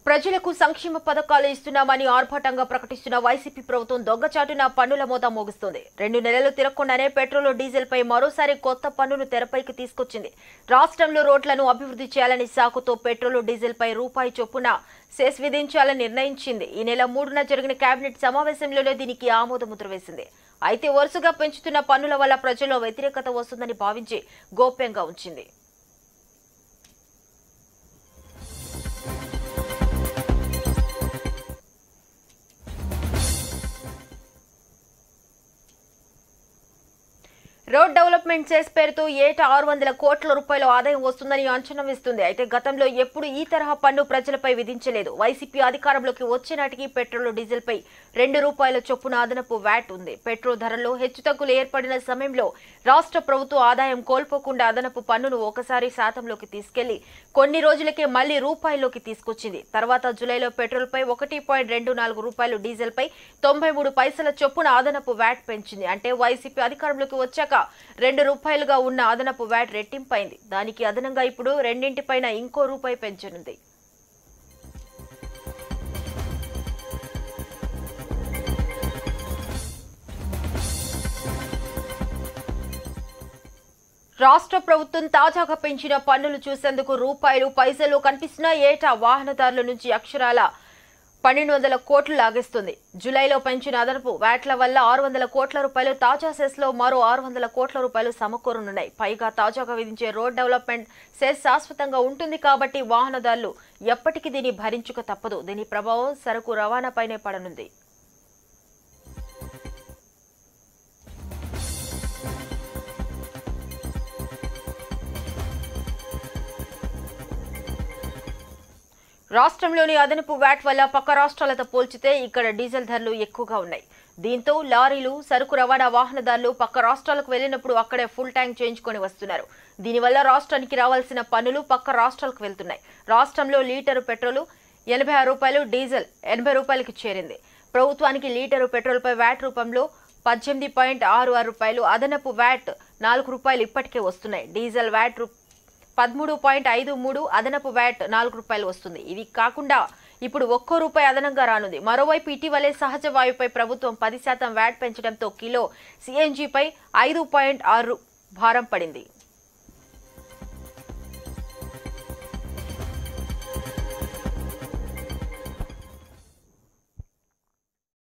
ప్రజలకు సంక్షేమ పథకాలు ఇస్తున్నామని ఆర్భాటంగా ప్రకటిస్తున్న వైసీపీ ప్రభుత్వం దొంగచాటున పన్నుల మోత మోగిస్తుంది రెండు నెలలు తిరగకుండానే పెట్రోల్ డీజిల్ పై మరోసారి కొత్త పన్నును తెరపైకి తీసుకొచ్చింది రాష్ట్రంలో రోడ్లను అభివృద్ధి చేయాలని సాకుతో పెట్రోల్ డీజిల్ పై రూపాయి చొప్పున సెస్ విధించాలని నిర్ణయించింది ఈ నెల మూడున జరిగిన కేబినెట్ సమావేశంలోనే దీనికి ఆమోద ముద్ర వేసింది అయితే వరుసగా పెంచుతున్న పన్నుల వల్ల ప్రజల్లో వ్యతిరేకత వస్తుందని భావించి గోప్యంగా ఉంచింది రోడ్ డెవలప్మెంట్ సెస్ పేరుతో ఏటా ఆరు వందల కోట్ల రూపాయల ఆదాయం వస్తుందని అంచనా వేస్తుంది అయితే గతంలో ఎప్పుడు ఈ తరహా పన్ను ప్రజలపై విధించలేదు వైసీపీ అధికారంలోకి వచ్చే నాటికి పెట్రోల్ డీజిల్ పై రెండు రూపాయల చొప్పున అదనపు వ్యాట్ ఉంది పెట్రోల్ ధరల్లో హెచ్చుతగ్గులు ఏర్పడిన సమయంలో రాష్ట్ర ప్రభుత్వ ఆదాయం కోల్పోకుండా అదనపు పన్నును ఒకసారి శాతంలోకి తీసుకెళ్లి కొన్ని రోజులకే మళ్లీ రూపాయల్లోకి తీసుకొచ్చింది తర్వాత జూలైలో పెట్రోల్ పై ఒకటి పాయింట్ రెండు నాలుగు రూపాయలు డీజిల్ పై తొంభై మూడు పైసల చొప్పున అదనపు వ్యాట్ పెంచింది అంటే వైసీపీ అధికారంలోకి వచ్చాక రెండు రూపాయలుగా ఉన్న అదనపు వ్యాట్ రెట్టింపైంది దానికి అదనంగా ఇప్పుడు రెండింటిపైన ఇంకో రూపాయి పెంచనుంది రాష్ట్ర ప్రభుత్వం తాజాగా పెంచిన పన్నులు చూసేందుకు రూపాయలు పైసలు కనిపిస్తున్న ఏటా వాహనదారుల నుంచి అక్షరాల పన్నెండు వందల కోట్లు లాగేస్తుంది జూలైలో పెంచిన అదనపు వ్యాట్ల వల్ల ఆరు వందల కోట్ల రూపాయలు తాజా సెస్ లో మరో ఆరు వందల కోట్ల రూపాయలు సమకూరనున్నాయి పైగా తాజాగా విధించే రోడ్ డెవలప్మెంట్ సెస్ శాశ్వతంగా ఉంటుంది కాబట్టి వాహనదారులు ఎప్పటికీ దీన్ని భరించుక తప్పదు దీని ప్రభావం సరుకు రవాణాపైనే పడనుంది రాష్ట్రంలోని అదనపు వ్యాట్ వల్ల పక్క రాష్ట్రాలతో పోల్చితే ఇక్కడ డీజిల్ ధరలు ఎక్కువగా ఉన్నాయి దీంతో లారీలు సరుకు రవాణా వాహనదారులు పక్క రాష్ట్రాలకు వెళ్లినప్పుడు అక్కడే ఫుల్ ట్యాంక్ చేయించుకొని వస్తున్నారు దీనివల్ల రాష్ట్రానికి రావాల్సిన పన్నులు పక్క రాష్ట్రాలకు వెళ్తున్నాయి రాష్ట్రంలో లీటరు పెట్రోలు ఎనభై ఆరు రూపాయలు డీజిల్ ఎనభై రూపాయలకి చేరింది ప్రభుత్వానికి లీటరు పెట్రోల్పై వ్యాట్ రూపంలో పద్దెనిమిది పాయింట్ ఆరు ఆరు రూపాయలు అదనపు వ్యాట్ నాలుగు రూపాయలు ఇప్పటికే వస్తున్నాయి డీజిల్ వ్యాట్ రూ పదమూడు పాయింట్ ఐదు మూడు అదనపు వ్యాట్ నాలుగు రూపాయలు వస్తుంది ఇది కాకుండా ఇప్పుడు ఒక్కో రూపాయి అదనంగా రానుంది మరోవైపు ఇటీవలే సహజ వాయుపై ప్రభుత్వం పది శాతం వ్యాట్ పెంచడంతో కిలో సిఎన్జిపై ఐదు పాయింట్ ఆరు భారం పడింది